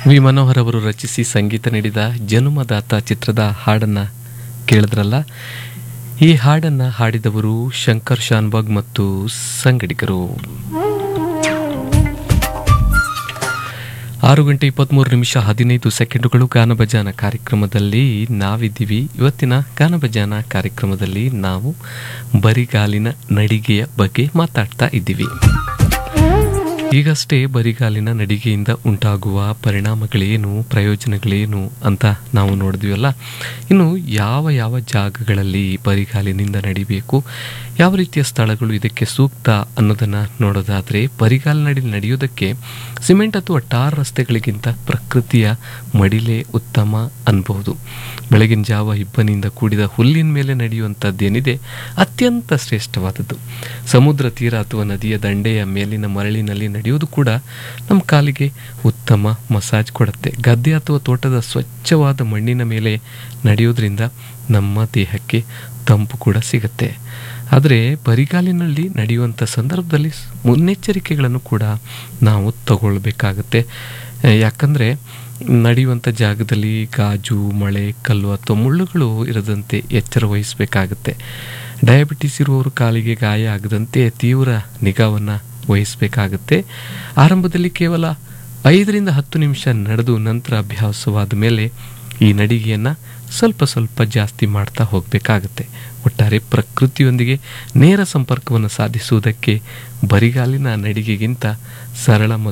V Manohar ಅವರು ರಚಿಸಿ ಸಂಗೀತ ನೀಡಿದ ಜನುಮದಾತ ಚಿತ್ರದ ಹಾಡನ್ನು ಕೇಳಿದ್ರಲ್ಲ ಈ ಹಾಡನ್ನು ಹಾಡಿದವರು ಶಂಕರ್ ಶಾನ್ಬಾಗ್ ಮತ್ತು ಸಂಗಡಿಗರು ಆರು ಗಂಟೆ ಇಪ್ಪತ್ತ್ಮೂರು ನಿಮಿಷ ಹದಿನೈದು ಸೆಕೆಂಡುಗಳು ಗಾನಭಜಾನ ಕಾರ್ಯಕ್ರಮದಲ್ಲಿ ನಾವಿದ್ದೀವಿ ಇವತ್ತಿನ ಗಾನಭಜಾನ ಕಾರ್ಯಕ್ರಮದಲ್ಲಿ ನಾವು ಬರಿಗಾಲಿನ ನಡಿಗೆಯ ಬಗ್ಗೆ ಮಾತಾಡ್ತಾ ಇದ್ದೀವಿ ಈಗಷ್ಟೇ ಬರಿಗಾಲಿನ ನಡಿಗೆಯಿಂದ ಉಂಟಾಗುವ ಪರಿಣಾಮಗಳೇನು ಪ್ರಯೋಜನಗಳೇನು ಅಂತ ನಾವು ನೋಡಿದ್ವಲ್ಲ ಇನ್ನು ಯಾವ ಯಾವ ಜಾಗಗಳಲ್ಲಿ ಬರಿಗಾಲಿನಿಂದ ನಡಿಬೇಕು ಯಾವ ರೀತಿಯ ಸ್ಥಳಗಳು ಇದಕ್ಕೆ ಸೂಕ್ತ ಅನ್ನೋದನ್ನು ನೋಡೋದಾದರೆ ಬರಿಗಾಲಿನಡಿ ನಡೆಯೋದಕ್ಕೆ ಸಿಮೆಂಟ್ ಅಥವಾ ಟಾರ್ ರಸ್ತೆಗಳಿಗಿಂತ ಪ್ರಕೃತಿಯ ಮಡಿಲೇ ಉತ್ತಮ ಅನ್ಬಹುದು ಬೆಳಗಿನ ಜಾವ ಇಬ್ಬನಿಂದ ಕೂಡಿದ ಹುಲ್ಲಿನ ಮೇಲೆ ನಡೆಯುವಂಥದ್ದೇನಿದೆ ಅತ್ಯಂತ ಶ್ರೇಷ್ಠವಾದದ್ದು ಸಮುದ್ರ ತೀರ ಅಥವಾ ನದಿಯ ದಂಡೆಯ ಮೇಲಿನ ಮರಳಿನಲ್ಲಿ ನಡೆಯುವುದು ಕೂಡ ನಮ್ಮ ಕಾಲಿಗೆ ಉತ್ತಮ ಮಸಾಜ್ ಕೊಡುತ್ತೆ ಗದ್ದೆ ಅಥವಾ ತೋಟದ ಸ್ವಚ್ಛವಾದ ಮಣ್ಣಿನ ಮೇಲೆ ನಡೆಯೋದ್ರಿಂದ ನಮ್ಮ ದೇಹಕ್ಕೆ ತಂಪು ಕೂಡ ಸಿಗುತ್ತೆ ಆದರೆ ಬರಿಗಾಲಿನಲ್ಲಿ ನಡೆಯುವಂಥ ಸಂದರ್ಭದಲ್ಲಿ ಮುನ್ನೆಚ್ಚರಿಕೆಗಳನ್ನು ಕೂಡ ನಾವು ತಗೊಳ್ಬೇಕಾಗತ್ತೆ ಯಾಕಂದರೆ ನಡೆಯುವಂಥ ಜಾಗದಲ್ಲಿ ಗಾಜು ಮಳೆ ಕಲ್ಲು ಅಥವಾ ಮುಳ್ಳುಗಳು ಇರದಂತೆ ಎಚ್ಚರ ವಹಿಸಬೇಕಾಗತ್ತೆ ಡಯಾಬಿಟಿಸ್ ಇರುವವರು ಕಾಲಿಗೆ ಗಾಯ ಆಗದಂತೆ ತೀವ್ರ ನಿಗಾವನ್ನು ವಹಿಸಬೇಕಾಗತ್ತೆ ಆರಂಭದಲ್ಲಿ ಕೇವಲ ಐದರಿಂದ ಹತ್ತು ನಿಮಿಷ ನಡೆದು ನಂತರ ಅಭ್ಯಾಸವಾದ ಮೇಲೆ ಈ ನಡಿಗೆಯನ್ನು ಸ್ವಲ್ಪ ಸ್ವಲ್ಪ ಜಾಸ್ತಿ ಮಾಡ್ತಾ ಹೋಗಬೇಕಾಗತ್ತೆ ಒಟ್ಟಾರೆ ಪ್ರಕೃತಿಯೊಂದಿಗೆ ನೇರ ಸಂಪರ್ಕವನ್ನು ಸಾಧಿಸುವುದಕ್ಕೆ ಬರಿಗಾಲಿನ ನಡಿಗೆಗಿಂತ ಸರಳ